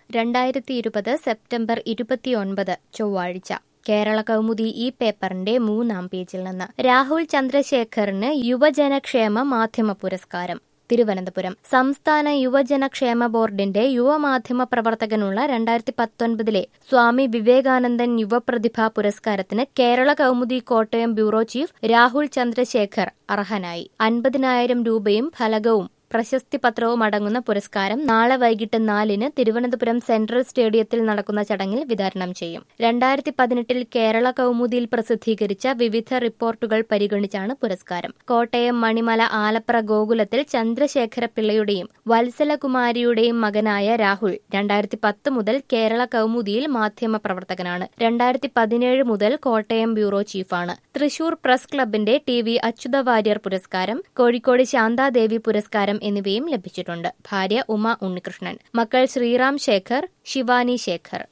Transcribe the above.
രണ്ടായിരത്തി ഇരുപത് സെപ്റ്റംബർ ഇരുപത്തിയൊൻപത് ചൊവ്വാഴ്ച കേരള കൗമുദി ഈ പേപ്പറിന്റെ മൂന്നാം പേജിൽ നിന്ന് രാഹുൽ ചന്ദ്രശേഖറിന് യുവജനക്ഷേമ മാധ്യമ പുരസ്കാരം തിരുവനന്തപുരം സംസ്ഥാന യുവജനക്ഷേമ ബോർഡിന്റെ യുവമാധ്യമ പ്രവർത്തകനുള്ള രണ്ടായിരത്തി പത്തൊൻപതിലെ സ്വാമി വിവേകാനന്ദൻ യുവപ്രതിഭാ പുരസ്കാരത്തിന് കേരള കൗമുദി കോട്ടയം ബ്യൂറോ ചീഫ് രാഹുൽ ചന്ദ്രശേഖർ അർഹനായി അൻപതിനായിരം രൂപയും ഫലകവും പ്രശസ്തി പത്രവും അടങ്ങുന്ന പുരസ്കാരം നാളെ വൈകിട്ട് നാലിന് തിരുവനന്തപുരം സെൻട്രൽ സ്റ്റേഡിയത്തിൽ നടക്കുന്ന ചടങ്ങിൽ വിതരണം ചെയ്യും രണ്ടായിരത്തി പതിനെട്ടിൽ കേരള കൗമുദിയിൽ പ്രസിദ്ധീകരിച്ച വിവിധ റിപ്പോർട്ടുകൾ പരിഗണിച്ചാണ് പുരസ്കാരം കോട്ടയം മണിമല ആലപ്ര ഗോകുലത്തിൽ ചന്ദ്രശേഖര പിള്ളയുടെയും വത്സലകുമാരിയുടെയും മകനായ രാഹുൽ രണ്ടായിരത്തി പത്ത് മുതൽ കേരള കൗമുദിയിൽ മാധ്യമ പ്രവർത്തകനാണ് രണ്ടായിരത്തി പതിനേഴ് മുതൽ കോട്ടയം ബ്യൂറോ ചീഫാണ് തൃശൂർ പ്രസ് ക്ലബിന്റെ ടി വി അച്യുത വാര്യർ പുരസ്കാരം കോഴിക്കോട് ശാന്താദേവി പുരസ്കാരം എന്നിവയും ലഭിച്ചിട്ടുണ്ട് ഭാര്യ ഉമ ഉണ്ണികൃഷ്ണൻ മക്കൾ ശ്രീറാം ശേഖർ ശിവാനി ശേഖർ